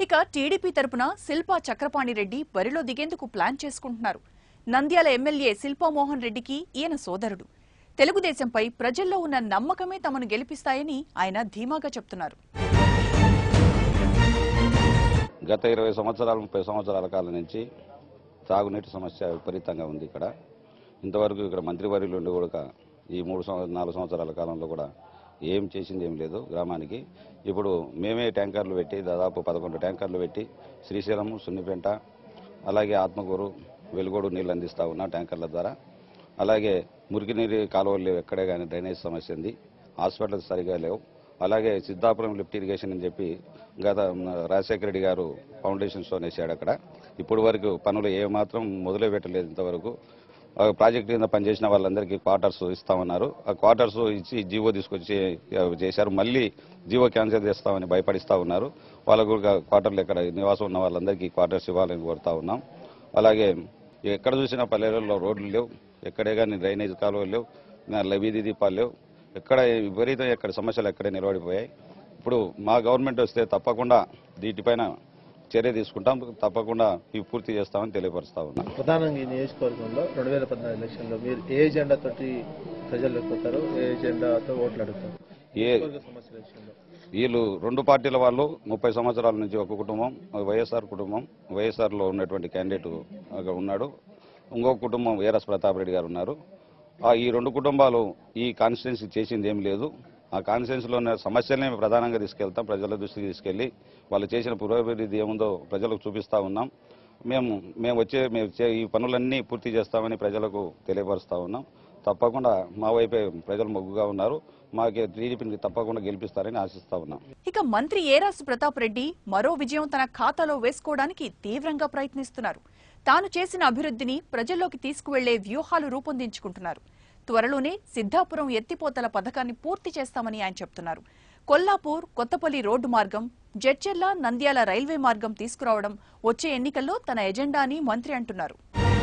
ఇక టీడీపీ తరపున శిల్పా చక్రపాణి రెడ్డి బరిలో దిగేందుకు ప్లాన్ చేసుకుంటున్నారు నంద్యాల ఎమ్మెల్యే శిల్పామోహన్ రెడ్డికి ఈయన సోదరుడు తెలుగుదేశంపై ప్రజల్లో ఉన్న నమ్మకమే తమను గెలిపిస్తాయని ఆయన ధీమాగా చెప్తున్నారు గత ఇరవై సంవత్సరాలు ముప్పై సంవత్సరాల కాలం నుంచి తాగునీటి సమస్య విపరీతంగా ఉంది ఇక్కడ ఇంతవరకు ఇక్కడ మంత్రివర్యులు ఉండి కూడా ఈ మూడు సంవత్సరాలు నాలుగు సంవత్సరాల కాలంలో కూడా ఏం చేసింది ఏం లేదు గ్రామానికి ఇప్పుడు మేమే ట్యాంకర్లు పెట్టి దాదాపు పదకొండు ట్యాంకర్లు పెట్టి శ్రీశైలం సున్నిపెంట అలాగే ఆత్మకూరు వెలుగోడు నీళ్ళు అందిస్తా ఉన్నా ట్యాంకర్ల ద్వారా అలాగే మురికి నీరు కాలువలు లేవు ఎక్కడే కానీ డ్రైనేజ్ సమస్య ఉంది హాస్పిటల్స్ సరిగా లేవు అలాగే సిద్ధాపురం లిఫ్ట్ ఇరిగేషన్ అని చెప్పి గత మ, రాజశేఖర రెడ్డి గారు ఫౌండేషన్ స్టోన్ వేసాడు అక్కడ ఇప్పుడు వరకు పనులు ఏమాత్రం మొదలు పెట్టలేదు ఇంతవరకు ఆ ప్రాజెక్ట్ కింద పనిచేసిన వాళ్ళందరికీ క్వార్టర్స్ ఇస్తామన్నారు ఆ క్వార్టర్స్ ఇచ్చి జీవో తీసుకొచ్చి ఆ, చేశారు మళ్ళీ జీవో క్యాన్సిల్ చేస్తామని భయపడిస్తా ఉన్నారు వాళ్ళకు కూడా క్వార్టర్లు ఎక్కడ నివాసం ఉన్న వాళ్ళందరికీ క్వార్టర్స్ ఇవ్వాలని కోరుతా ఉన్నాం అలాగే ఎక్కడ చూసినా పల్లెలలో రోడ్లు లేవు ఎక్కడే కానీ డ్రైనేజ్ కాలువలు లేవు నా వీధి దీపాలు లేవు ఎక్కడ విపరీతం ఎక్కడ సమస్యలు ఎక్కడే నిలబడిపోయాయి ఇప్పుడు మా గవర్నమెంట్ వస్తే తప్పకుండా వీటిపైన చర్య తీసుకుంటాం తప్పకుండా ఇవి పూర్తి చేస్తామని తెలియపరుస్తా ఉన్నాం ప్రధానంగా ఈ నియోజకవర్గంలో రెండు వేల పద్నాలుగు ఎలక్షన్లో మీరు ఏ ఎజెండా తోటి ప్రజల్లోకి పోతారు ఏ ఎజెండాతో ఓట్లు అడుగుతారు ఏ నియోజకవర్గ సమస్యల విషయంలో వీళ్ళు రెండు పార్టీల వాళ్ళు ముప్పై సంవత్సరాల నుంచి ఒక కుటుంబం వైఎస్ఆర్ కుటుంబం వైఎస్ఆర్లో ఉన్నటువంటి క్యాండిడేట్ అక్కడ ఉన్నాడు ఇంకొక కుటుంబం వీరస్ ప్రతాప్ రెడ్డి గారు ఉన్నారు ఆ ఈ రెండు కుటుంబాలు ఈ కాన్స్టిట్యున్సీ చేసింది ఏం లేదు ఆ కాన్స్టిట్యున్సీలో ఉన్న సమస్యలనే ప్రధానంగా తీసుకెళ్తాం ప్రజల దృష్టికి తీసుకెళ్లి వాళ్ళు చేసిన పురోభివృద్ధి ఏముందో ప్రజలకు చూపిస్తా ఉన్నాం మేము మేము వచ్చే మేము చే- ఈ పనులన్నీ పూర్తి చేస్తామని ప్రజలకు తెలియపరుస్తా ఉన్నాం తప్పకుండా మా వైపే ప్రజలు మొగ్గుగా ఉన్నారు మాకే టీడీపీని తప్పకుండా గెలిపిస్తారని ఆశిస్తా ఉన్నాం ఇక మంత్రి ఏరాసు ప్రతాప్ రెడ్డి మరో విజయం తన ఖాతాలో వేసుకోవడానికి తీవ్రంగా ప్రయత్నిస్తున్నారు తాను చేసిన అభివృద్ధిని ప్రజల్లోకి తీసుకువెళ్లే వ్యూహాలు రూపొందించుకుంటున్నారు త్వరలోనే సిద్ధాపురం ఎత్తిపోతల పథకాన్ని పూర్తి చేస్తామని ఆయన చెప్తున్నారు కొల్లాపూర్ కొత్తపల్లి రోడ్డు మార్గం జడ్చెర్ల నంద్యాల రైల్వే మార్గం తీసుకురావడం వచ్చే ఎన్నికల్లో తన ఎజెండా అని మంత్రి అంటున్నారు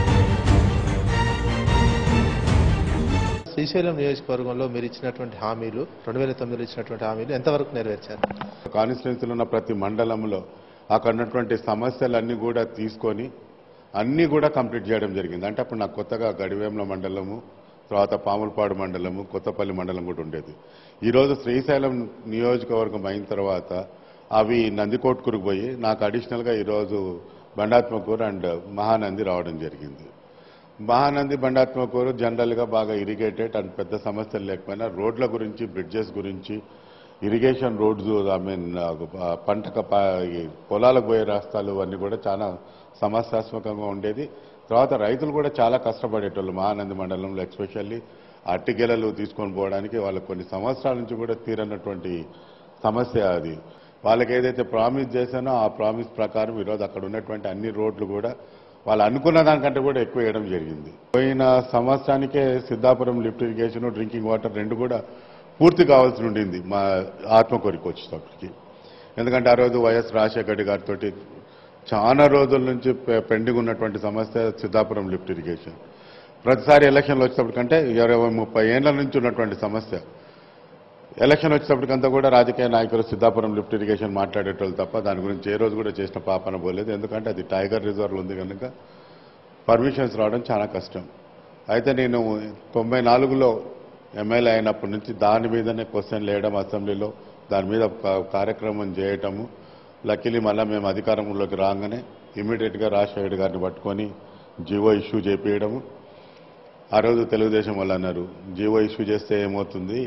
శ్రీశైలం నియోజకవర్గంలో మీరు ఇచ్చినటువంటి హామీలు రెండు వేల తొమ్మిదిలో ఇచ్చినటువంటి హామీలు ఎంతవరకు నెరవేర్చారు కాన్స్టిట్యున్సీలో ఉన్న ప్రతి మండలంలో అక్కడ ఉన్నటువంటి సమస్యలన్నీ కూడా తీసుకొని అన్నీ కూడా కంప్లీట్ చేయడం జరిగింది అంటే అప్పుడు నాకు కొత్తగా గడివేముల మండలము తర్వాత పాములపాడు మండలము కొత్తపల్లి మండలం కూడా ఉండేది ఈరోజు శ్రీశైలం నియోజకవర్గం అయిన తర్వాత అవి నందికోట్కూరుకు పోయి నాకు అడిషనల్గా ఈరోజు బండాత్మకూరు అండ్ మహానంది రావడం జరిగింది మహానంది బండాత్మకూరు జనరల్గా బాగా ఇరిగేటెడ్ అండ్ పెద్ద సమస్యలు లేకపోయినా రోడ్ల గురించి బ్రిడ్జెస్ గురించి ఇరిగేషన్ రోడ్స్ ఐ మీన్ పంటక ప- ఈ పొలాలకు పోయే రాస్తాలు అన్నీ కూడా చాలా సమస్యాత్మకంగా ఉండేది తర్వాత రైతులు కూడా చాలా కష్టపడేటోళ్ళు మహానంది మండలంలో ఎక్స్పెషల్లీ అట్టిగెలలు తీసుకొని పోవడానికి వాళ్ళకి కొన్ని సంవత్సరాల నుంచి కూడా తీరనటువంటి సమస్య అది వాళ్ళకి ఏదైతే ప్రామిస్ చేశానో ఆ ప్రామిస్ ప్రకారం ఈరోజు అక్కడ ఉన్నటువంటి అన్ని రోడ్లు కూడా వాళ్ళు అనుకున్న దానికంటే కూడా ఎక్కువ వేయడం జరిగింది పోయిన సంవత్సరానికే Siddhapuram lift irrigation drinking water రెండు కూడా పూర్తి కావాల్సి ఉండింది మా ఆత్మకూరికి వచ్చేటప్పటికి ఎందుకంటే ఆ రోజు వైఎస్ రాజశేఖర రెడ్డి గారితో చాలా రోజుల నుంచి పె- పెండింగ్ ఉన్నటువంటి సమస్య సిద్ధాపురం లిఫ్ట్ ఇరిగేషన్ ప్రతిసారి ఎలక్షన్లు వచ్చేటప్పటికంటే ఇరవై ముప్పై ఏళ్ల నుంచి ఉన్నటువంటి సమస్య ఎలక్షన్ వచ్చేటప్పటికంతా కూడా రాజకీయ నాయకులు సిద్ధాపురం లిఫ్ట్ ఇరిగేషన్ మాట్లాడేటోళ్ళు తప్ప దాని గురించి ఏ రోజు కూడా చేసిన పాపన పోలేదు ఎందుకంటే అది టైగర్ రిజర్వ్ ఉంది కనుక పర్మిషన్స్ రావడం చాలా కష్టం అయితే నేను తొంభై నాలుగులో ఎమ్మెల్యే అయినప్పటి నుంచి దాని మీదనే క్వశ్చన్ వేయడం అసెంబ్లీలో దాని మీద ఒక కార్యక్రమం చేయటము లక్కీలీ మళ్ళీ మేము అధికారంలోకి రాగానే ఇమీడియట్గా రాజశేఖర్ గారిని పట్టుకొని జీవో ఇష్యూ చేపించడము ఆ రోజు తెలుగుదేశం వాళ్ళు అన్నారు జీవో ఇష్యూ చేస్తే ఏమవుతుంది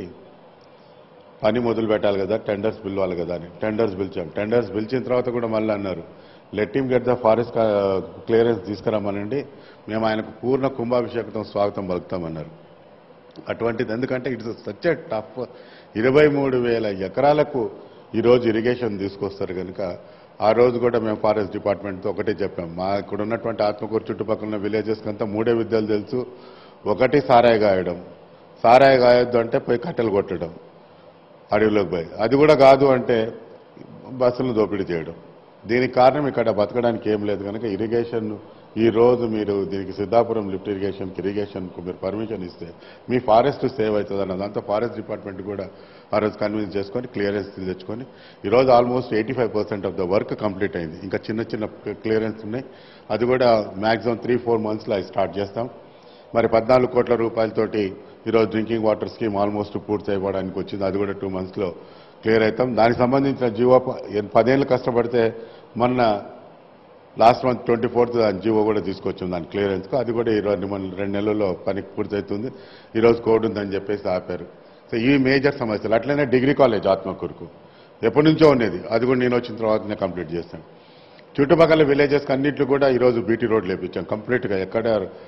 పని మొదలు పెట్టాలి కదా టెండర్స్ పిలవాలి కదా అని టెండర్స్ పిలిచాం టెండర్స్ పిలిచిన తర్వాత కూడా మళ్ళీ అన్నారు let him get the forest clearance తీసుకురమ్మనండి మేము ఆయనకు పూర్ణ కుంభాభిషేకంతో స్వాగతం పలుకుతామన్నారు అటువంటిది ఎందుకంటే ఇట్స్ సచ్ ఎ టఫ్ ఇరవై మూడు వేల ఎకరాలకు ఈరోజు ఇరిగేషన్ తీసుకొస్తారు కనుక ఆ రోజు కూడా మేము ఫారెస్ట్ డిపార్ట్మెంట్తో ఒకటే చెప్పాం మా ఇక్కడ ఉన్నటువంటి ఆత్మకూరు చుట్టుపక్కల ఉన్న విలేజెస్కి అంతా మూడే విద్యలు తెలుసు ఒకటి సారాయి గాయడం సారాయి గాయొద్దు అంటే పోయి కట్టెలు కొట్టడం అడవిలోకి పోయి అది కూడా కాదు అంటే బస్సులను దోపిడీ చేయడం దీనికి కారణం ఇక్కడ బతకడానికి ఏం లేదు కనుక ఇరిగేషన్ ఈ రోజు మీరు దీనికి సిద్ధాపురం లిఫ్ట్ ఇరిగేషన్ ఇరిగేషన్కు మీరు పర్మిషన్ ఇస్తే మీ ఫారెస్ట్ సేవ్ అవుతుంది అన్న దాంతో ఫారెస్ట్ డిపార్ట్మెంట్ కూడా ఆ రోజు కన్విన్స్ చేసుకొని క్లియరెన్స్ తెచ్చుకొని ఈ రోజు almost eighty five percent of the work complete అయింది ఇంకా చిన్న చిన్న క్లియరెన్స్ ఉన్నాయి అది కూడా మాక్సిమం త్రీ ఫోర్ మంత్స్లో అది స్టార్ట్ చేస్తాం మరి పద్నాలుగు కోట్ల రూపాయలతోటి ఈరోజు డ్రింకింగ్ వాటర్ స్కీమ్ ఆల్మోస్ట్ పూర్తి అయిపోవడానికి వచ్చింది అది కూడా టూ మంత్స్లో క్లియర్ అవుతాం దానికి సంబంధించిన జీవో ప- పదేళ్ళు కష్టపడితే మొన్న last month twenty fourth GO కూడా తీసుకొచ్చాం దాని క్లియరెన్స్కు అది కూడా ఈరోజు మన రెండు నెలల్లో పని పూర్తవుతుంది ఈరోజు కోడ్ ఉందని చెప్పేసి ఆపారు సో ఈ మేజర్ సమస్యలు అట్లనే డిగ్రీ కాలేజ్ ఆత్మకూరుకు ఎప్పటి నుంచో ఉండేది అది కూడా నేను వచ్చిన తర్వాతనే కంప్లీట్ చేస్తాను చుట్టుపక్కల విలేజెస్ అన్నింటిలో కూడా ఈరోజు బీటీ రోడ్ లేపించాం కంప్లీట్గా ఎక్కడ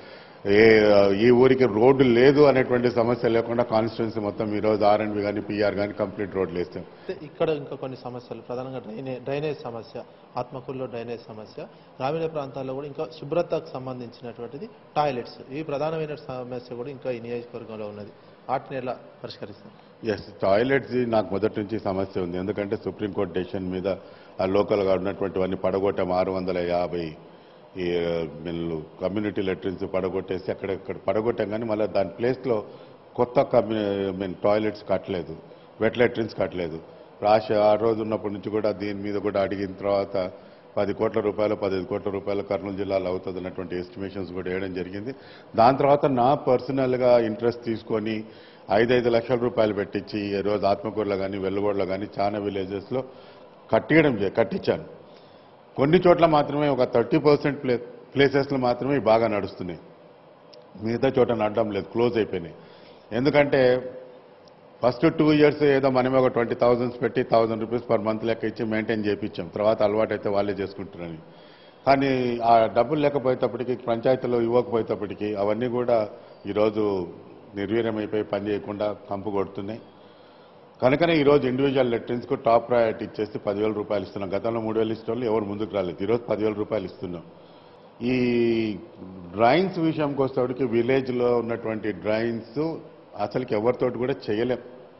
ఏ ఈ ఊరికి రోడ్డు లేదు అనేటువంటి సమస్య లేకుండా కాన్స్టిట్యున్సీ మొత్తం ఈరోజు ఆర్ఎండ్బి కానీ పిఆర్ కానీ కంప్లీట్ రోడ్లు వేస్తాం అయితే ఇక్కడ ఇంకా కొన్ని సమస్యలు ప్రధానంగా డ్రైనే డ్రైనేజ్ సమస్య ఆత్మకూరులో డ్రైనేజ్ సమస్య గ్రామీణ ప్రాంతాల్లో కూడా ఇంకా శుభ్రతకు సంబంధించినటువంటిది టాయిలెట్స్ ఈ ప్రధానమైన సమస్య కూడా ఇంకా ఈ నియోజకవర్గంలో ఉన్నది వాటిని ఎలా పరిష్కరిస్తాం ఎస్ టాయిలెట్స్ నాకు మొదటి నుంచి సమస్య ఉంది ఎందుకంటే సుప్రీంకోర్టు డెసిషన్ మీద ఆ లోకల్గా ఉన్నటువంటివన్నీ పడగొట్టాం ఆరు వందల యాభై ఈ మిల్లు కమ్యూనిటీ లెట్రిన్స్ పడగొట్టేసి అక్కడక్కడ పడగొట్టాం కానీ మళ్ళీ దాని ప్లేస్లో కొత్త కమ్యూ మీన్ టాయిలెట్స్ కట్టలేదు వెట్ లెట్రిన్స్ కట్టలేదు రాశ ఆ రోజు ఉన్నప్పటి నుంచి కూడా దీని మీద కూడా అడిగిన తర్వాత పది కోట్ల రూపాయలు పదిహేను కోట్ల రూపాయలు కర్నూలు జిల్లాలో అవుతుంది అన్నటువంటి ఎస్టిమేషన్స్ కూడా వేయడం జరిగింది దాని తర్వాత నా పర్సనల్గా ఇంట్రెస్ట్ తీసుకొని ఐదైదు లక్షల రూపాయలు పెట్టించి ఈ రోజు ఆత్మకూరులో కానీ వెల్లుగోడలో కానీ చాలా విలేజెస్లో కట్టియడం చే- కట్టించాను కొన్ని చోట్ల మాత్రమే ఒక థర్టీ పర్సెంట్ ప్లే ప్లేసెస్లో మాత్రమే ఇవి బాగా నడుస్తున్నాయి మిగతా చోట నడడం లేదు క్లోజ్ అయిపోయినాయి ఎందుకంటే ఫస్ట్ టూ ఇయర్స్ ఏదో మనమే ఒక ట్వంటీ థౌజండ్స్ పెట్టి థౌజండ్ రూపీస్ పర్ మంత్ లెక్క ఇచ్చి మెయింటైన్ చేయించాం తర్వాత అలవాటు అయితే వాళ్ళే చేసుకుంటారని కానీ ఆ డబ్బులు లేకపోయేటప్పటికి పంచాయతీలో ఇవ్వకపోయేటప్పటికి అవన్నీ కూడా ఈరోజు నిర్వీర్యమైపోయి పని చేయకుండా కంపు కొడుతున్నాయి కనుకనే ఈరోజు ఇండివిజువల్ లెట్రిన్స్కు టాప్ ప్రయారిటీ ఇచ్చేసి పదివేల రూపాయలు ఇస్తున్నాం గతంలో మూడు వేలు ఇచ్చిన వాళ్ళు ఎవరు ముందుకు రాలేదు ఈరోజు పదివేల రూపాయలు ఇస్తున్నాం ఈ డ్రైన్స్ విషయంకి వచ్చేటప్పటికి విలేజ్లో ఉన్నటువంటి డ్రైన్స్ అసలుకి ఎవరితోటి కూడా చేయలేం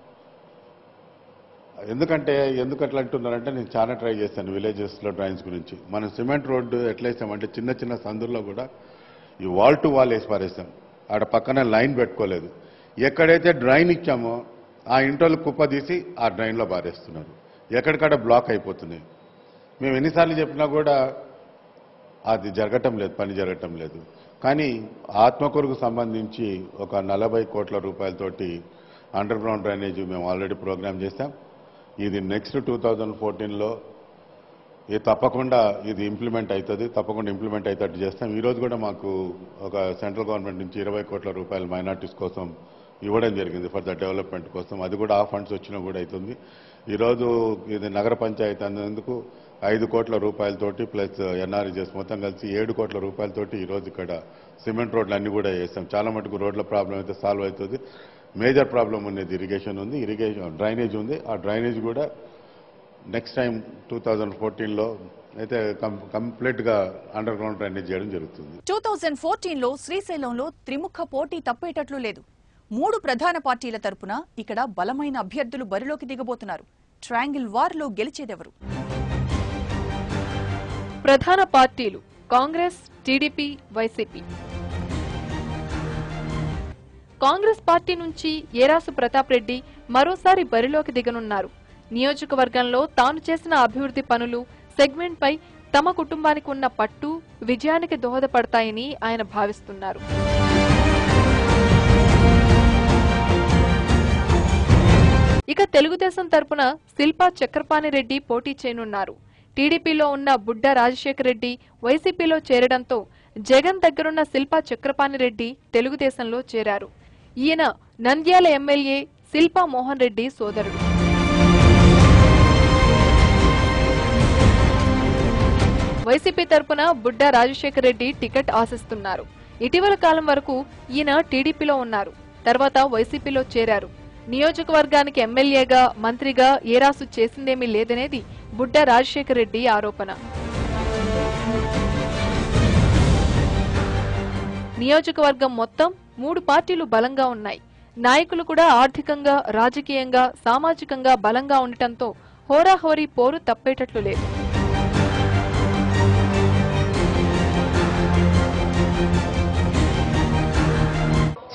ఎందుకంటే ఎందుకు అట్లా అంటున్నారంటే నేను చాలా ట్రై చేశాను విలేజెస్లో డ్రైన్స్ గురించి మనం సిమెంట్ రోడ్డు ఎట్లా వేసామంటే చిన్న చిన్న సందుల్లో కూడా ఈ వాల్ టు వాల్ వేసి పారేసాం ఆడ పక్కన లైన్ పెట్టుకోలేదు ఎక్కడైతే డ్రైన్ ఇచ్చామో ఆ ఇంటోళ్ళు కుప్ప తీసి ఆ డ్రైన్లో పారేస్తున్నారు ఎక్కడికక్కడ బ్లాక్ అయిపోతున్నాయి మేము ఎన్నిసార్లు చెప్పినా కూడా అది జరగటం లేదు పని జరగటం లేదు కానీ ఆత్మకూరుకు సంబంధించి ఒక నలభై కోట్ల రూపాయలతోటి అండర్ గ్రౌండ్ డ్రైనేజ్ మేము ఆల్రెడీ ప్రోగ్రామ్ చేశాం ఇది నెక్స్ట్ టూ థౌజండ్ ఫోర్టీన్లో ఇది తప్పకుండా ఇది ఇంప్లిమెంట్ అవుతుంది తప్పకుండా ఇంప్లిమెంట్ అయ్యేటట్టు చేస్తాం ఈ రోజు కూడా మాకు ఒక సెంట్రల్ గవర్నమెంట్ నుంచి ఇరవై కోట్ల రూపాయలు మైనార్టీస్ కోసం ఇవ్వడం జరిగింది ఫర్ ద డెవలప్మెంట్ కోసం అది కూడా ఆ ఫండ్స్ వచ్చినా కూడా అవుతుంది ఈరోజు ఇది నగర పంచాయతీ అందుకు ఐదు కోట్ల రూపాయలతోటి ప్లస్ ఎన్ఆర్జెస్ మొత్తం కలిసి ఏడు కోట్ల రూపాయలతోటి ఈరోజు ఇక్కడ సిమెంట్ రోడ్లు అన్ని కూడా వేస్తాం చాలా మటుకు రోడ్ల ప్రాబ్లం అయితే సాల్వ్ అవుతుంది మేజర్ ప్రాబ్లం ఉన్నది ఇరిగేషన్ ఉంది ఇరిగేషన్ డ్రైనేజ్ ఉంది ఆ డ్రైనేజ్ కూడా నెక్స్ట్ టైం టూ థౌజండ్ ఫోర్టీన్లో అయితే కం కంప్లీట్గా అండర్ గ్రౌండ్ డ్రైనేజ్ చేయడం జరుగుతుంది టూ థౌజండ్ ఫోర్టీన్లో శ్రీశైలంలో త్రిముఖ పోటీ తప్పేటట్లు లేదు మూడు ప్రధాన పార్టీల తరపున ఇక్కడ బలమైన అభ్యర్థులు బరిలోకి దిగబోతున్నారు ట్రయాంగిల్ వార్లో గెలిచేదెవరు ప్రధాన పార్టీలు కాంగ్రెస్ టీడీపీ వైసీపీ కాంగ్రెస్ పార్టీ నుంచి ఏరాసు ప్రతాప్ రెడ్డి మరోసారి బరిలోకి దిగనున్నారు నియోజకవర్గంలో తాను చేసిన అభివృద్ధి పనులు సెగ్మెంట్పై తమ కుటుంబానికి ఉన్న పట్టు విజయానికి దోహదపడతాయని ఆయన భావిస్తున్నారు ఇక తెలుగుదేశం తరపున శిల్పా చక్రపాణి రెడ్డి పోటీ చేయనున్నారు టీడీపీలో ఉన్న బుడ్డ రాజశేఖర రెడ్డి వైసీపీలో చేరడంతో జగన్ దగ్గరున్న శిల్పా చక్రపాణి రెడ్డి తెలుగుదేశంలో చేరారు ఈయన నంద్యాల ఎమ్మెల్యే శిల్పా మోహన్ రెడ్డి సోదరుడు వైసీపీ తరపున బుడ్డ రాజశేఖర రెడ్డి టికెట్ ఆశిస్తున్నారు ఇటీవల కాలం వరకు ఈయన టీడీపీలో ఉన్నారు తర్వాత వైసీపీలో చేరారు నియోజకవర్గానికి ఎమ్మెల్యేగా మంత్రిగా ఏరాసు చేసిందేమీ లేదనేది బుడ్డ రాజశేఖర రెడ్డి ఆరోపణ నియోజకవర్గం మొత్తం మూడు పార్టీలు బలంగా ఉన్నాయి నాయకులు కూడా ఆర్థికంగా రాజకీయంగా సామాజికంగా బలంగా ఉండటంతో హోరాహోరీ పోరు తప్పేటట్లు లేదు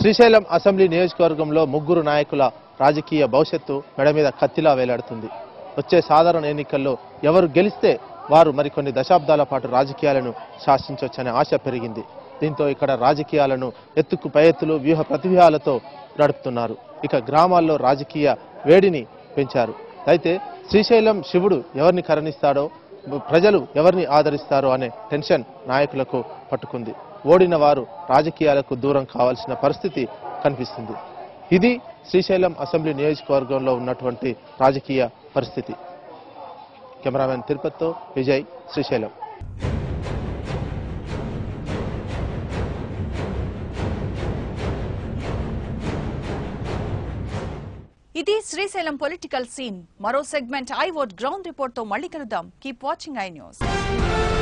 శ్రీశైలం అసెంబ్లీ నియోజకవర్గంలో ముగ్గురు నాయకుల రాజకీయ భవిష్యత్తు మెడ మీద కత్తిలా వేలాడుతుంది వచ్చే సాధారణ ఎన్నికల్లో ఎవరు గెలిస్తే వారు మరికొన్ని దశాబ్దాల పాటు రాజకీయాలను శాసించవచ్చనే ఆశ పెరిగింది దీంతో ఇక్కడ రాజకీయాలను ఎత్తుకు పై ఎత్తులు వ్యూహ ప్రతివ్యూహాలతో నడుపుతున్నారు ఇక గ్రామాల్లో రాజకీయ వేడిని పెంచారు అయితే శ్రీశైలం శివుడు ఎవరిని కరుణిస్తాడో ప్రజలు ఎవరిని ఆదరిస్తారో అనే టెన్షన్ నాయకులకు పట్టుకుంది ఓడిన వారు రాజకీయాలకు దూరం కావాల్సిన పరిస్థితి కనిపిస్తుంది ఇది శ్రీశైలం అసెంబ్లీ నియోజకవర్గంలో ఉన్నటువంటి రాజకీయ పరిస్థితి కెమెరామెన్ తిరుపతితో విజయ్ శ్రీశైలం ఇది శ్రీశైలం పొలిటికల్ సీన్ మరో segment I vote ground report తో మళ్ళీ కలుద్దాం కీప్ వాచింగ్ ఐ న్యూస్